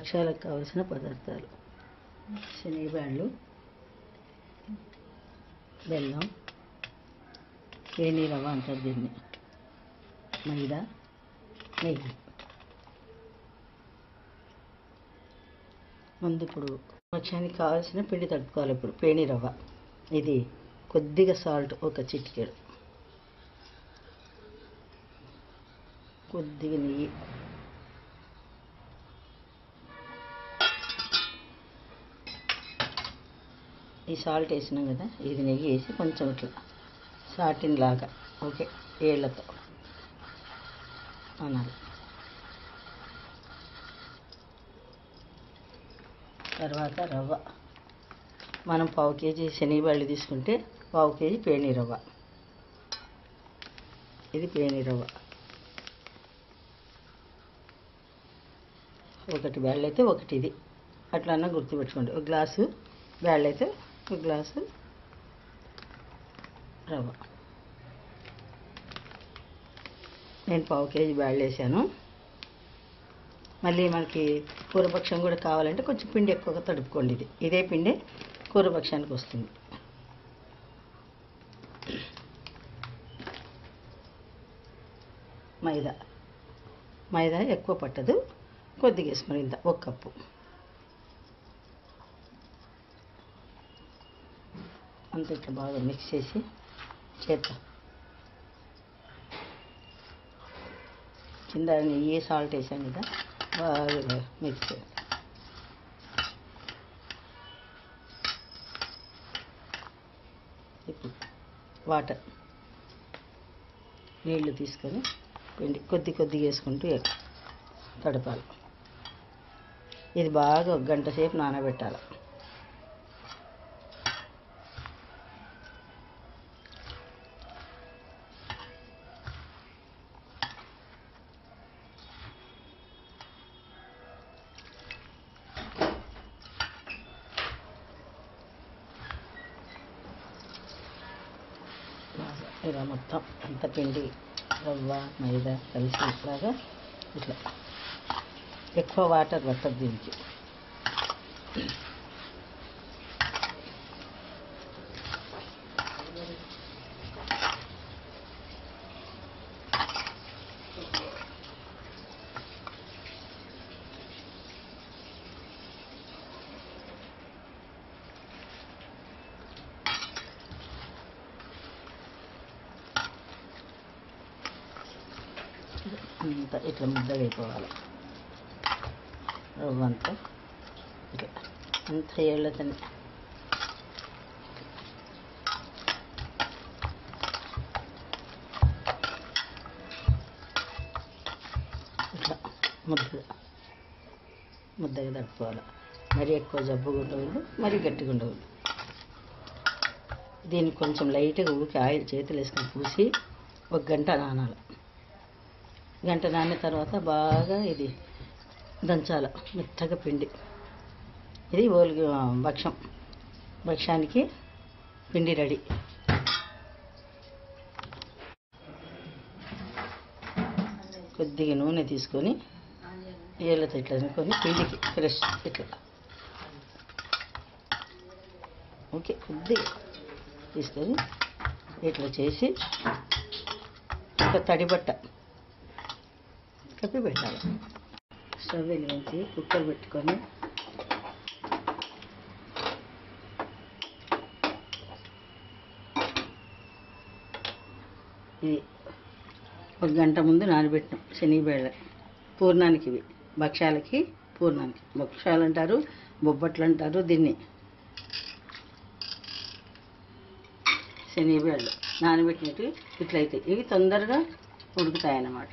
భక్ష్యాలకు కావలసిన పదార్థాలు శనగబ్యాళ్ళు బెల్లం వేణి రవ్వ అంటారు దీన్ని మైదా నెయ్యి ముందు ఇప్పుడు భక్ష్యానికి కావాల్సిన పిండి తడుపుకోవాలి ఇప్పుడు పేణి రవ్వ ఇది కొద్దిగా సాల్ట్ ఒక చిటికెడు కొద్దిగా నెయ్యి ఈ సాల్ట్ వేసినాం కదా ఇది నెయ్యి వేసి కొంచెం ఇట్లా సాటిన్ లాగా ఓకే ఏళ్ళతో అనాలి తర్వాత రవ్వ మనం పావు కేజీ శనగబళ్ళు తీసుకుంటే పావు కేజీ పేణి రవ్వ ఇది పేణి రవ్వ ఒకటి బ్యాళ్ళు అయితే ఒకటి ఇది అట్లన్నా గుర్తుపెట్టుకోండి ఒక గ్లాసు బ్యాళ్ళు అయితే ఒక గ్లాసు రవ్వ నేను పావు కేజీ బ్యాళ్ళు వేసాను మళ్ళీ మనకి కూరపక్షం కూడా కావాలంటే కొంచెం పిండి ఎక్కువగా తడుపుకోండి ఇది ఇదే పిండి కూరపక్షానికి వస్తుంది మైదా మైదా ఎక్కువ పట్టదు కొద్దిగా వేసుకుని ఇంత ఒక కప్పు అంత ఇట్లా బాగా మిక్స్ చేసి చేద్దాం కింద నెయ్యి సాల్ట్ వేసాం కదా బాగా మిక్స్ చేయాలి ఇప్పుడు వాటర్ నీళ్లు తీసుకొని పిండి కొద్ది కొద్దిగా వేసుకుంటూ తడపాలి ఇది బాగా ఒక గంట సేపు నానబెట్టాలి బాగా ఇలా మొత్తం అంత పిండి రవ్వ మైదా కలిసి ఇట్లాగా ఇట్లా ఎక్కువ వాటర్ పట్టదు దీనికి అంత ఇట్లా ముద్దగా అయిపోవాలి రవ్వ అంతా ఇట్లా అంత ఏళ్ళతోనే ఇట్లా ముద్దగా ముద్దగా తడుపుకోవాలి మరీ ఎక్కువ జబ్బుగా ఉండకూడదు మరీ గట్టిగా ఉండకూడదు దీనికి కొంచెం లైట్గా ఊరికి ఆయిల్ చేతులు వేసుకొని పూసి ఒక గంట నానాలి గంట నానిన తర్వాత బాగా ఇది దంచాల మెత్తగా పిండి ఇది ఓలిగి భక్షం భక్ష్యానికి పిండి రెడీ కొద్దిగా నూనె తీసుకొని ఏళ్ళతో ఇట్లా అనుకొని పిండికి ఫ్రెష్ ఇట్లా ఓకే కొద్దిగా తీసుకొని ఇట్లా చేసి ఒక తడి బట్ట కప్పి పెట్టాలి స్టవ్ వెలిగించి కుక్కర్ పెట్టుకొని ఇది ఒక గంట ముందు నానబెట్టినాం శనగబేళ్ళ పూర్ణానికి ఇవి భక్ష్యాలకి పూర్ణానికి భక్ష్యాలు అంటారు బొబ్బట్లు అంటారు దీన్ని శనగబేళ్ళు నానబెట్టినట్టు ఇట్లయితే ఇవి తొందరగా ఉడుకుతాయి అన్నమాట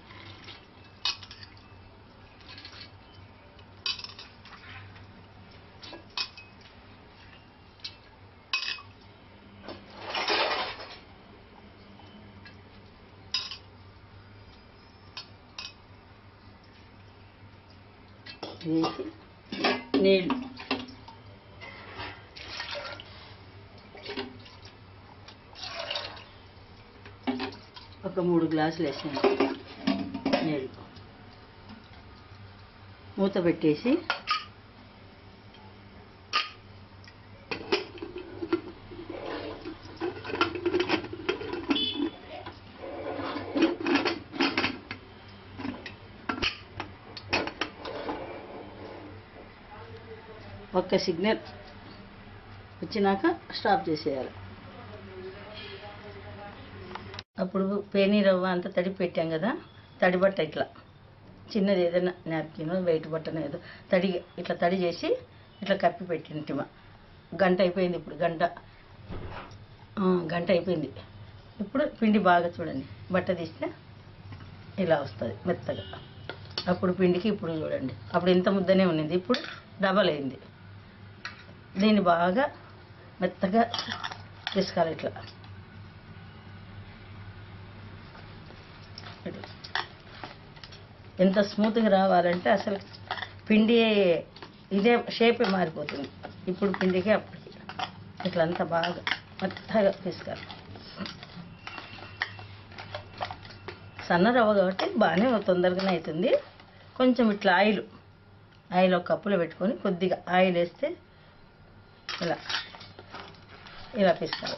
వేసి నీళ్ళు ఒక మూడు గ్లాసులు వేసాను నీళ్ళు మూత పెట్టేసి ఒక్క సిగ్నల్ వచ్చినాక స్టాప్ చేసేయాలి అప్పుడు పేనీ రవ్వ అంతా తడి పెట్టాం కదా తడి బట్ట ఇట్లా చిన్నది ఏదైనా నాప్కిన్ వెయిట్ బట్టను ఏదో తడి ఇట్లా తడి చేసి ఇట్లా కప్పి పెట్టింటిమా గంట అయిపోయింది ఇప్పుడు గంట ఆ, గంట అయిపోయింది ఇప్పుడు పిండి బాగా చూడండి బట్ట తీస్తే ఇలా వస్తుంది మెత్తగా అప్పుడు పిండికి ఇప్పుడు చూడండి అప్పుడు ఇంత ముద్దనే ఉన్నది ఇప్పుడు డబల్ అయింది దీన్ని బాగా మెత్తగా పిసకాలి ఇట్లా ఇట్లా. ఎంత స్మూత్గా రావాలంటే అసలు పిండి ఇదే షేపే మారిపోతుంది ఇప్పుడు పిండికి అప్పటికి ఇట్లా అంతా బాగా మెత్తగా పిసకాలి సన్న రవ్వ కాబట్టి బాగానే తొందరగానే అవుతుంది కొంచెం ఇట్లా ఆయిల్ ఆయిల్ ఒక కప్పులో పెట్టుకొని కొద్దిగా ఆయిల్ వేస్తే ఇలా ఇలా పిసుకోవాలి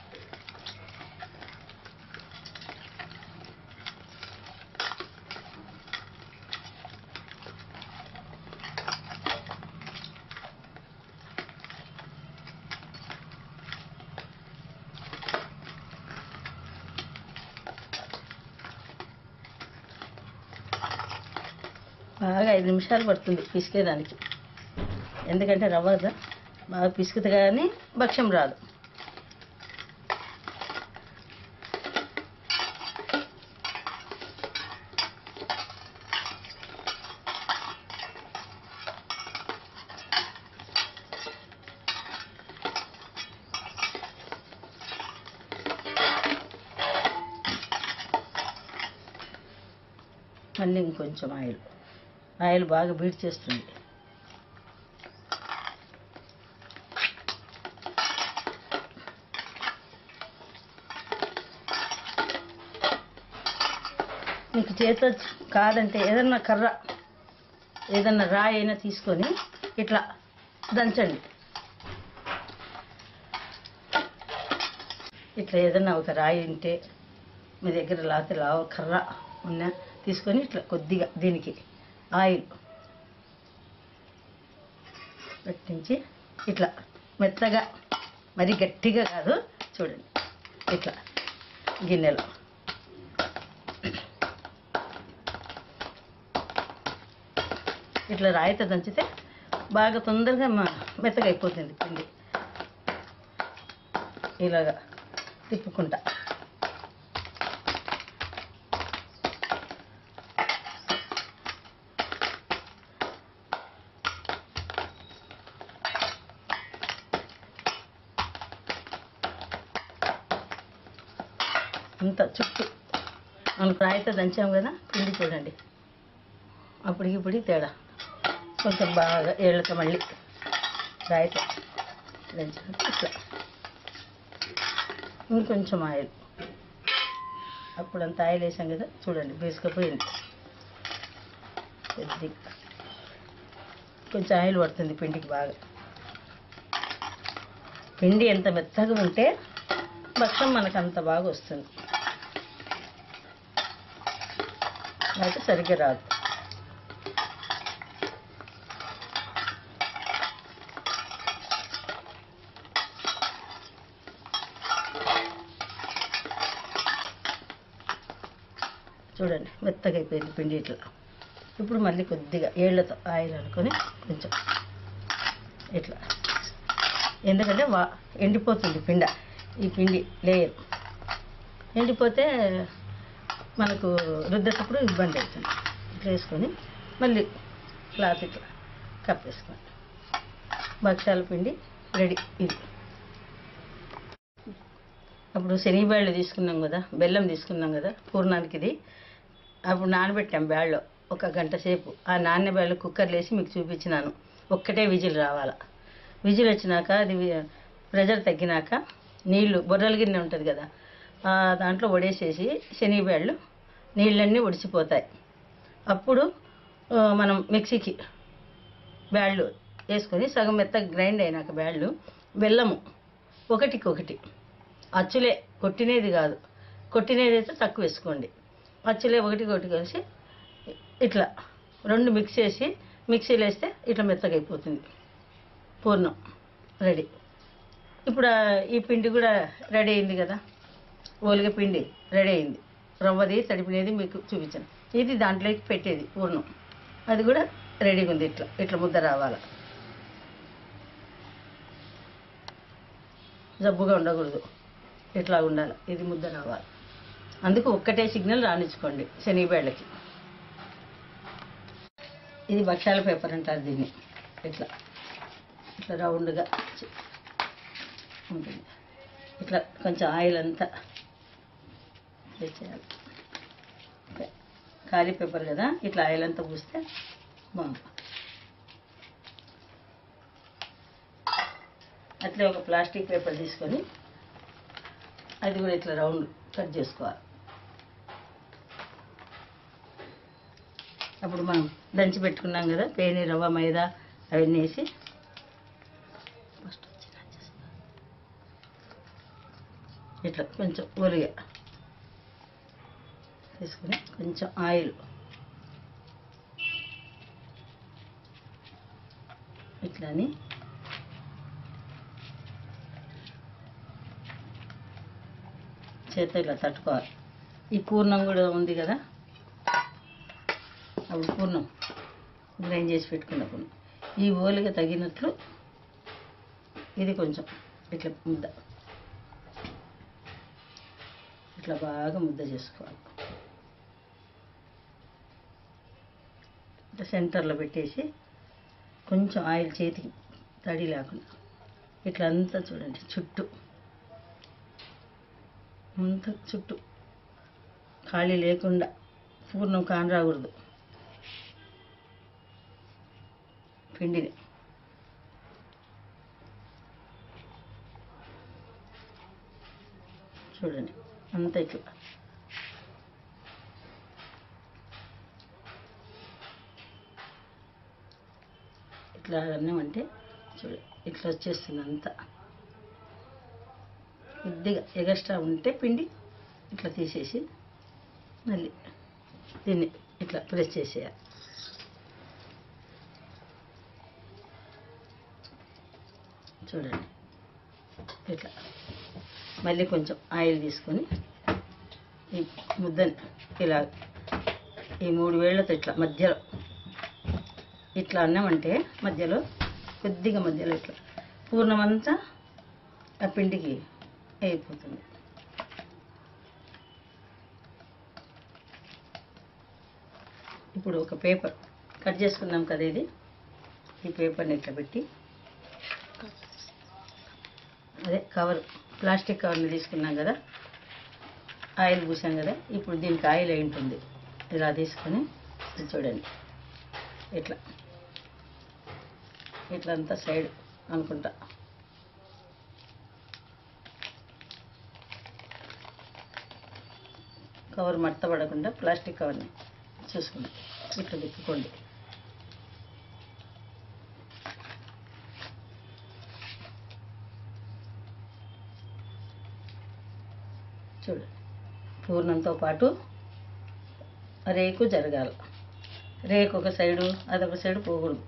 బాగా ఐదు నిమిషాలు పడుతుంది పిసికేదానికి ఎందుకంటే రవ్వ కదా బాగా పిసుకుతుంది కానీ భక్ష్యం రాదు మళ్ళీ ఇంకొంచెం ఆయిల్ ఆయిల్ బాగా బీట్ చేస్తుంది మీకు చేత కాదంటే ఏదన్నా కర్ర ఏదన్నా రాయి అయినా తీసుకొని ఇట్లా దంచండి ఇట్లా ఏదన్నా ఒక రాయి ఉంటే మీ దగ్గర లేకపోతే లావ కర్ర ఉన్నా తీసుకొని ఇట్లా కొద్దిగా దీనికి ఆయిల్ పెట్టించి ఇట్లా మెత్తగా మరి గట్టిగా కాదు చూడండి ఇట్లా గిన్నెలో ఇట్లా రాయితో దంచితే బాగా తొందరగా మ- మెత్తగా అయిపోతుంది పిండి ఇలాగా తిప్పుకుంటా అంత చుట్టూ మనకు రాయితో దంచాం కదా పిండి చూడండి అప్పటికి ఇప్పటికి తేడా కొంచెం బాగా ఏళ్ళతో మళ్ళీ రాయితో దంచాం ఇట్లా ఇంకొంచెం ఆయిల్ అప్పుడంత ఆయిల్ వేసాం కదా చూడండి బీసుకపోయింది కొద్ది కొంచెం ఆయిల్ పడుతుంది పిండికి బాగా పిండి ఎంత మెత్తగా ఉంటే భక్షం మనకు అంత బాగా వస్తుంది అయితే సరిగ్గా రాదు చూడండి మెత్తగా అయిపోయింది పిండి ఇట్లా ఇప్పుడు మళ్ళీ కొద్దిగా ఏళ్ళతో ఆయిల్ అనుకొని కొంచెం ఇట్లా ఎందుకంటే వా ఎండిపోతుంది పిండ ఈ పిండి లేయర్ ఎండిపోతే మనకు రుద్దేటప్పుడు ఇబ్బంది అవుతుంది ఇట్లా వేసుకొని మళ్ళీ క్లాత్ ఇట్లా కప్పేసుకోండి భక్షాల పిండి రెడీ ఇది అప్పుడు శనగబ్యాళ్ళు తీసుకున్నాం కదా బెల్లం తీసుకున్నాం కదా పూర్ణానికి ఇది అప్పుడు నానబెట్టాం బ్యాళ్ళు ఒక గంట సేపు ఆ నాన్న బ్యాళ్ళు కుక్కర్లో వేసి మీకు చూపించినాను ఒక్కటే విజిల్ రావాల విజిల్ వచ్చినాక అది వి- ప్రెజర్ తగ్గినాక నీళ్లు బొర్రల గిన్నె ఉంటుంది కదా ఆ దాంట్లో వడేసేసి శనగబ్యాళ్ళు నీళ్ళన్నీ ఒడిసిపోతాయి అప్పుడు ఆ, మనం మిక్సీకి బ్యాళ్ళు వేసుకొని సగం మెత్తగా గ్రైండ్ అయినాక బ్యాళ్ళు బెల్లము ఒకటికి ఒకటి అచ్చులే కొట్టినేది కాదు కొట్టినేది అయితే తక్కువ వేసుకోండి అచ్చులే ఒకటికి ఒకటి కలిసి ఇట్లా రెండు మిక్స్ చేసి మిక్సీలో వేస్తే ఇట్లా మెత్తగా అయిపోతుంది పూర్ణం రెడీ ఇప్పుడు ఆ ఈ పిండి కూడా రెడీ అయింది కదా ఓలిగ పిండి రెడీ అయింది రవ్వది తడిపినది మీకు చూపించాను ఇది దాంట్లోకి పెట్టేది పూర్ణం అది కూడా రెడీగా ఉంది ఇట్లా ఇట్లా ముద్ద రావాలి జబ్బుగా ఉండకూడదు ఇట్లా ఉండాలి ఇది ముద్ద రావాలి అందుకు ఒక్కటే సిగ్నల్ రాణించుకోండి శనగబేళ్ళకి ఇది భక్షాల పేపర్ అంటారు దీన్ని ఇట్లా ఇట్లా రౌండ్గా చి- ఉంటుంది ఇట్లా కొంచెం ఆయిల్ అంతా చేయాలి ఖాళీ పేపర్ కదా ఇట్లా ఆయిల్ అంతా పూస్తే బాగుంటుంది అట్లే ఒక ప్లాస్టిక్ పేపర్ తీసుకొని అది కూడా ఇట్లా రౌండ్ కట్ చేసుకోవాలి అప్పుడు మనం దంచి పెట్టుకున్నాం కదా పేని రవ్వ మైదా అవన్నీ వేసి ఫస్ట్ వచ్చి కట్ చేసుకో. ఇట్లా కొంచెం ఊరిగా తీసుకొని కొంచెం ఆయిల్ ఇట్లని చేత ఇట్లా తట్టుకోవాలి ఈ పూర్ణం కూడా ఉంది కదా అప్పుడు పూర్ణం గ్రైండ్ చేసి పెట్టుకున్న పూర్ణం ఈ ఓలిగా తగినట్లు ఇది కొంచెం ఇట్లా ముద్ద ఇట్లా బాగా ముద్ద చేసుకోవాలి ఇట్లా సెంటర్లో పెట్టేసి కొంచెం ఆయిల్ చేతికి తడి లేకుండా ఇట్లా అంతా చూడండి చుట్టూ అంతా చుట్టూ ఖాళీ లేకుండా పూర్ణం కాని రాకూడదు పిండిని చూడండి అంత ఇట్లా ఇట్లా అన్నామంటే చూడ ఇట్లా వచ్చేస్తుంది అంతా కొద్దిగా ఎగస్ట్రా ఉంటే పిండి ఇట్లా తీసేసి మళ్ళీ దీన్ని ఇట్లా ప్రెస్ చేసేయాలి చూడండి ఇట్లా మళ్ళీ కొంచెం ఆయిల్ తీసుకొని ఈ ముద్దని ఇలా ఈ మూడు వేళ్ళతో ఇట్లా మధ్యలో ఇట్లా అన్నామంటే మధ్యలో కొద్దిగా మధ్యలో ఇట్లా పూర్ణమంతా ఆ పిండికి అయిపోతుంది ఇప్పుడు ఒక పేపర్ కట్ చేసుకున్నాం కదా ఇది ఈ పేపర్ని ఇట్లా పెట్టి అదే కవర్ ప్లాస్టిక్ కవర్ని తీసుకున్నాం కదా ఆయిల్ పూసాం కదా ఇప్పుడు దీనికి ఆయిల్ అయి ఉంటుంది ఇలా తీసుకొని ఇది చూడండి ఇట్లా ఇట్లా అంతా సైడ్ అనుకుంటా కవర్ మడత పడకుండా ప్లాస్టిక్ కవర్ని చూసుకోండి ఇట్లా తిప్పుకోండి చూడండి పూర్ణంతో పాటు రేకు జరగాలి రేకు ఒక సైడు అదొక సైడు పోకూడదు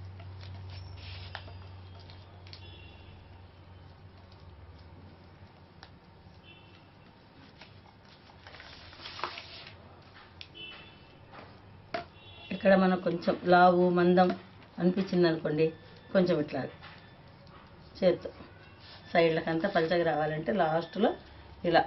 ఇక్కడ మనకు కొంచెం లావు మందం అనిపించింది అనుకోండి కొంచెం ఇట్లా చేత్తో సైడ్లకంతా పలచగా రావాలంటే లాస్ట్లో ఇలా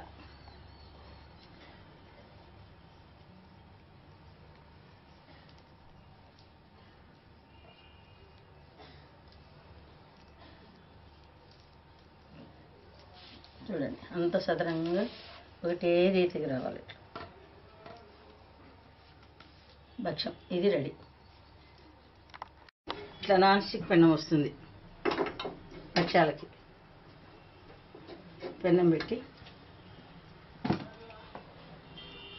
చూడండి అంత సదరంగా ఒకటే రీతికి రావాలి ఇట్లా భక్ష్యం ఇది రెడీ ఇట్లా నాన్ స్టిక్ పెన్నం వస్తుంది భక్ష్యాలకి పెన్నం పెట్టి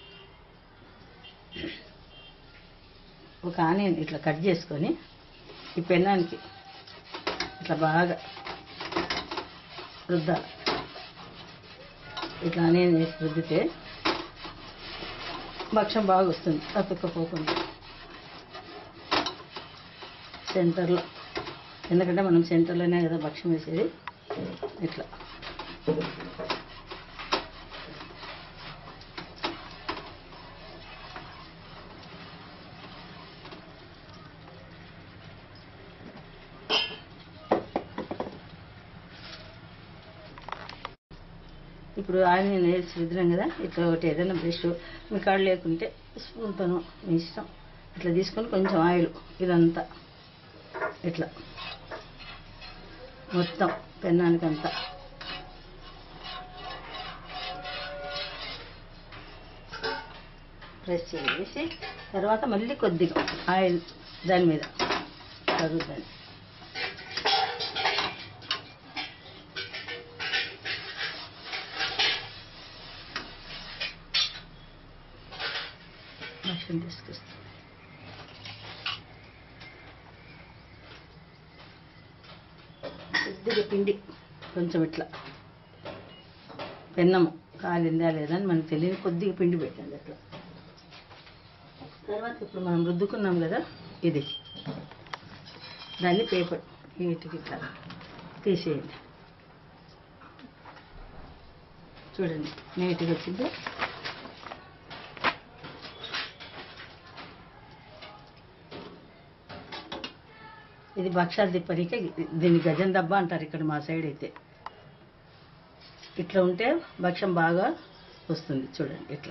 ఒక ఆనియన్ ఇట్లా కట్ చేసుకొని ఈ పెన్నానికి ఇట్లా బాగా రుద్దాలి ఇట్లా నేను వేసి రుద్దితే భక్ష్యం బాగా వస్తుంది అతుక్కపోకుండా సెంటర్లో ఎందుకంటే మనం సెంటర్లోనే కదా భక్ష్యం వేసేది ఇట్లా ఇప్పుడు ఆనియన్ వేసి రుద్దినాం కదా ఇట్లా ఒకటి ఏదైనా బ్రష్ మీ కాడ లేకుంటే స్పూన్తోనో మీ ఇష్టం ఇట్లా తీసుకొని కొంచెం ఆయిల్ ఇదంతా ఇట్లా మొత్తం పెన్నానికంతా ప్రెస్ చేసి తర్వాత మళ్ళీ కొద్దిగా ఆయిల్ దాని మీద కరుగుతుంది భక్ష్యం తీసుకొస్తాం కొద్దిగా పిండి కొంచెం ఇట్లా పెన్నము కాలిందా లేదా అని మనకు తెలియదు కొద్దిగా పిండి పెట్టండి అట్లా తర్వాత ఇప్పుడు మనం రుద్దుకున్నాం కదా ఇది దాన్ని పేపర్ వీటికి ఇట్లా తీసేయండి చూడండి నీట్గా వచ్చింది ఇది భక్షాలు తిప్పనికే దీన్ని గజం దెబ్బ అంటారు ఇక్కడ మా సైడ్ అయితే ఇట్లా ఉంటే భక్ష్యం బాగా వస్తుంది చూడండి ఇట్లా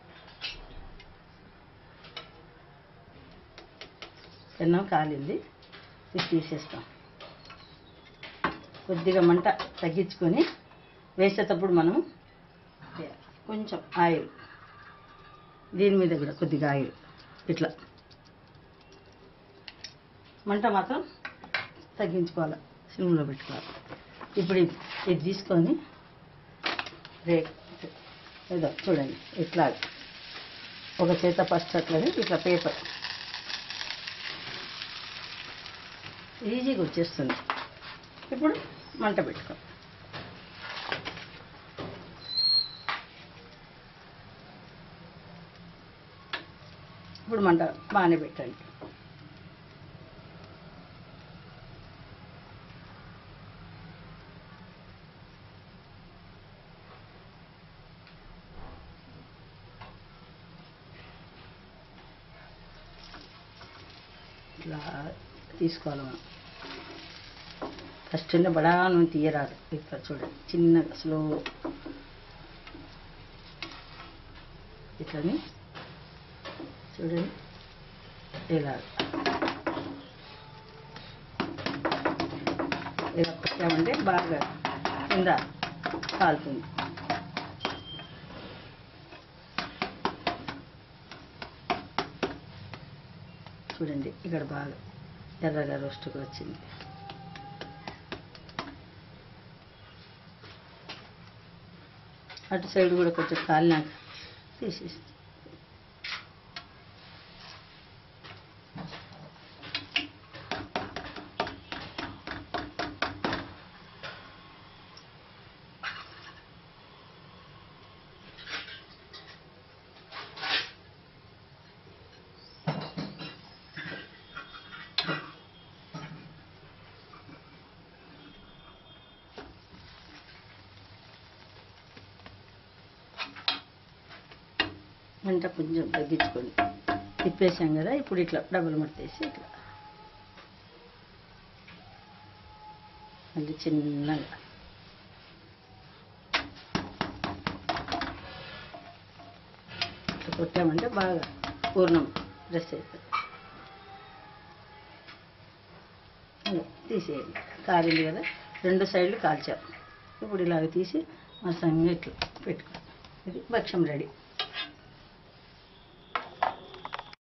పెన్నం కాలింది ఇది తీసేస్తాం కొద్దిగా మంట తగ్గించుకొని వేసేటప్పుడు మనం కొంచెం ఆయిల్ దీని మీద కూడా కొద్దిగా ఆయిల్ ఇట్లా మంట మాత్రం తగ్గించుకోవాలి సిమ్లో పెట్టుకోవాలి ఇప్పుడు ఇది ఇది తీసుకొని రే ఏదో చూడండి ఇట్లా ఒక చేత ఫస్ట్ అట్లని ఇట్లా పేపర్ ఈజీగా వచ్చేస్తుంది ఇప్పుడు మంట పెట్టుకో ఇప్పుడు మంట బాగానే పెట్టండి ఇట్లా తీసుకోవాలి మనం ఫస్ట్ బడా నువ్వు తీయరాదు ఇట్లా చూడండి చిన్నగా స్లో ఇట్లని చూడండి ఇలా ఇలా పెట్టామంటే బాగా కింద కాలుతుంది చూడండి ఇక్కడ బాగా ఎర్రగా రోస్ట్గా వచ్చింది అటు సైడ్ కూడా కొంచెం కాలినాక తీసేసి మంట కొంచెం తగ్గించుకోండి తిప్పేసాం కదా ఇప్పుడు ఇట్లా డబుల్ మట్టేసి ఇట్లా మళ్ళీ చిన్నగా ఇట్లా కొట్టామంటే బాగా పూర్ణం డ్రెస్ అవుతుంది అలా తీసేయండి కాలింది కదా రెండు సైడ్లు కాల్చాం ఇప్పుడు ఇలాగ తీసి మసంగా ఇట్లా పెట్టుకో ఇది భక్ష్యం రెడీ